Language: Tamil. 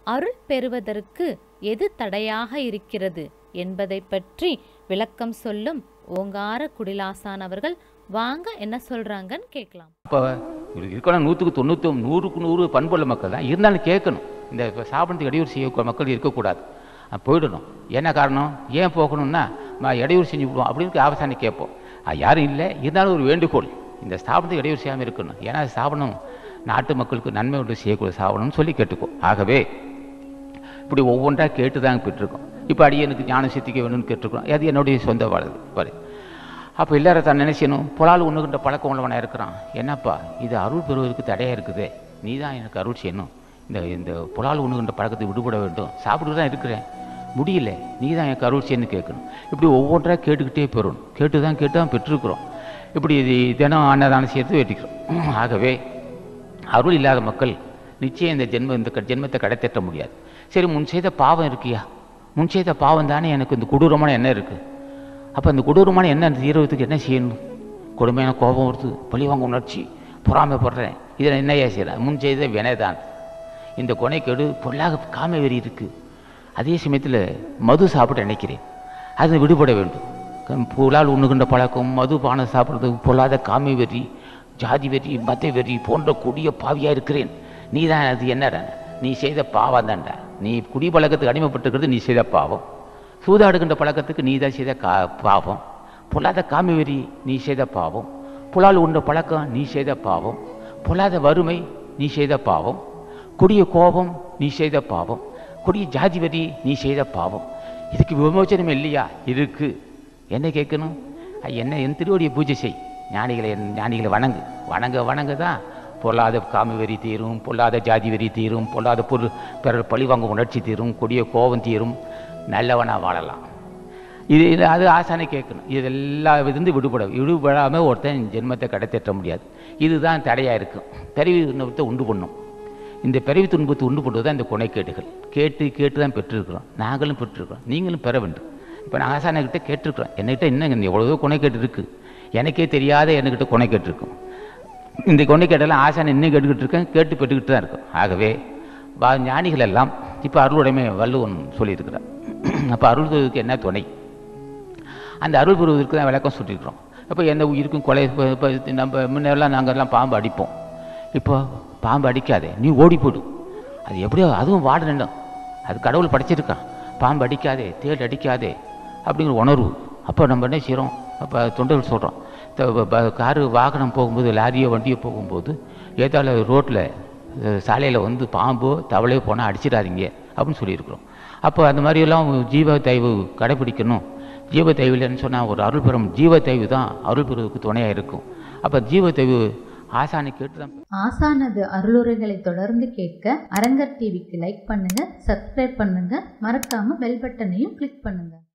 அருள் பெறுவதற்கு எது தடையாக இருக்கிறது என்பதை பற்றி விளக்கம் சொல்லும் ஓங்கார குடிலாசான் அவர்கள் வாங்க என்ன சொல்றாங்கன்னு கேட்கலாம் இப்போ இருக்கணும் நூற்றுக்கு தொண்ணூற்றி நூறுக்கு நூறு பண்புள்ள மக்கள் தான் இருந்தாலும் கேட்கணும் இந்த இப்போ சாப்பிட்றதுக்கு இடையூறு செய்ய மக்கள் இருக்கக்கூடாது அது போயிடணும் என்ன காரணம் ஏன் போகணும்னா நான் இடையூறு செஞ்சு விடுவோம் அப்படின்னு ஆபசானி கேட்போம் அது யாரும் இல்லை இருந்தாலும் ஒரு வேண்டுகோள் இந்த ஸ்தாபனத்துக்கு இடையூறு செய்யாமல் இருக்கணும் ஏன்னா ஸ்தாபனம் நாட்டு மக்களுக்கு நன்மை உண்டு செய்யக்கூடிய ஸ்தாபனம்னு சொல்லி கேட்டுக்கோ ஆகவே இப்படி ஒவ்வொன்றா கேட்டு தான் பெற்றிருக்கோம் இப்போ அடியனுக்கு ஞானம் சித்திக்க வேணும்னு கேட்டிருக்கோம் அது என்னுடைய சொந்த வாழ்வு பாரு அப்போ எல்லாரும் தான் நினைச்சணும் புலால் உண்ணுகின்ற பழக்கம் உள்ளவனாக இருக்கிறான் என்னப்பா இது அருள் பெறுவதற்கு தடையாக இருக்குதே நீ தான் எனக்கு அருள் செய்யணும் இந்த இந்த புலால் உண்ணுகின்ற பழக்கத்தை விடுபட வேண்டும் சாப்பிட்டு தான் இருக்கிறேன் முடியல நீ தான் எனக்கு அருள் செய்யணும்னு கேட்கணும் இப்படி ஒவ்வொன்றா கேட்டுக்கிட்டே பெறணும் கேட்டு தான் கேட்டு தான் பெற்றிருக்கிறோம் இப்படி இது தினம் அன்னதானம் செய்யறது வெட்டிக்கிறோம் ஆகவே அருள் இல்லாத மக்கள் நிச்சயம் இந்த ஜென்ம இந்த க- ஜென்மத்தை கடத்தேற்ற முடியாது சரி முன் செய்த பாவம் இருக்கியா முன் செய்த பாவம் தானே எனக்கு இந்த கொடூரமான எண்ணம் இருக்குது அப்போ இந்த கொடூரமான எண்ணம் தீர்வதுக்கு என்ன செய்யணும் கொடுமையான கோபம் வருது பழிவாங்க உணர்ச்சி பொறாமைப்படுறேன் இதில் என்னையா செய்கிறேன் முன் செய்த வினைதான் இந்த கொனைக்கேடு பொல்லாக காம வெறி இருக்குது அதே சமயத்தில் மது சாப்பிட நினைக்கிறேன் அது விடுபட வேண்டும் கம்- புலால் உண்ணுகின்ற பழக்கம் மது பானம் சாப்பிட்றது பொல்லாத காமி வெறி ஜாதி வெறி மத வெறி போன்ற கொடிய பாவியாக இருக்கிறேன் நீ தான் அது என்னடா நீ செய்த பாவம் தான்டா நீ குடி பழக்கத்துக்கு அடிமைப்பட்டிருக்கிறது நீ செய்த பாவம் சூதாடுகின்ற பழக்கத்துக்கு நீ தான் செய்த கா பாவம் பொல்லாத காமி வெறி நீ செய்த பாவம் புலால் உண்ட பழக்கம் நீ செய்த பாவம் பொல்லாத வறுமை நீ செய்த பாவம் கொடிய கோபம் நீ செய்த பாவம் கொடிய ஜாதி வெறி நீ செய்த பாவம் இதுக்கு விமோச்சனம் இல்லையா இருக்கு என்ன கேட்கணும் ஐ, என்ன என் திருவடியை பூஜை செய் ஞானிகளை என் ஞானிகளை வணங்கு வணங்க வணங்க தான் பொல்லாத காம வெறி தீரும் பொல்லாத ஜாதி வெறி தீரும் பொல்லாத பொருள் பிறர் பழிவாங்கும் உணர்ச்சி தீரும் கொடிய கோபம் தீரும் நல்லவனா வாழலாம் இது இது அது ஆசானை கேட்கணும் இதெல்லாம் இருந்து விடுபட விடுபடாமல் ஒருத்தன் ஜென்மத்தை கடத்தேற்ற முடியாது இதுதான் தடையாக இருக்கும் பிறவி துன்பத்தை உண்டு பண்ணும் இந்த பிறவி துன்பத்தை உண்டு பண்ணுறது தான் இந்த கொனைக்கேடுகள் கேட்டு கேட்டு தான் பெற்றிருக்கிறோம் நாங்களும் பெற்றிருக்கிறோம் நீங்களும் பெற வேண்டும் இப்போ நான் ஆசானக்கிட்ட கேட்டிருக்கிறோம் என்கிட்ட இன்னும் எவ்வளவோ கொனைக்கேட்டு இருக்குது எனக்கே தெரியாத என்கிட்ட கொனைக்கேட்டு இருக்கும் இந்த கொனைக்கேட்டெல்லாம் ஆசானை இன்னும் கேட்டுக்கிட்டு இருக்கேன் கேட்டு பெற்றுக்கிட்டு தான் இருக்கும் ஆகவே வா ஞானிகள் எல்லாம் இப்போ அருளுடைமை வள்ளுவன் சொல்லியிருக்கிறார் அப்போ அருள்வதற்கு என்ன துணை அந்த அருள் பெறுவதற்கு தான் விளக்கம் சொல்லியிருக்கிறோம் அப்போ எந்த உயிருக்கும் கொலை இப்போ இப்போ நம்ம முன்னெல்லாம் நாங்கள்லாம் பாம்பு அடிப்போம் இப்போ பாம்பு அடிக்காதே நீ ஓடி போடு அது எப்படியோ அதுவும் வாட நின்றும் அது கடவுள் படைச்சிருக்கான் பாம்பு அடிக்காதே தேள் அடிக்காதே அப்படிங்கிற உணர்வு அப்போ நம்ம என்ன செய்கிறோம் அப்போ தொண்டர்கள் சொல்கிறோம் காரு வாகனம் போகும்போது லாரியோ வண்டியோ போகும்போது ஏதால ரோட்டில் சாலையில் வந்து பாம்போ தவளையோ போனால் அடிச்சிடாதீங்க அப்படின்னு சொல்லியிருக்கிறோம் அப்போ அந்த மாதிரியெல்லாம் ஜீவ தயவு கடைப்பிடிக்கணும் ஜீவ தயவுலன்னு சொன்னால் ஒரு அருள் பெறும் ஜீவ தயவு தான் அருள் பெறுவதற்கு துணையாக இருக்கும் அப்போ ஜீவ தயவு ஆசானை கேட்டு தான் ஆசானது அருளுரைகளை தொடர்ந்து கேட்க அரங்கர் டிவிக்கு லைக் பண்ணுங்க சப்ஸ்கிரைப் பண்ணுங்க மறக்காம பெல் பட்டனையும் கிளிக் பண்ணுங்க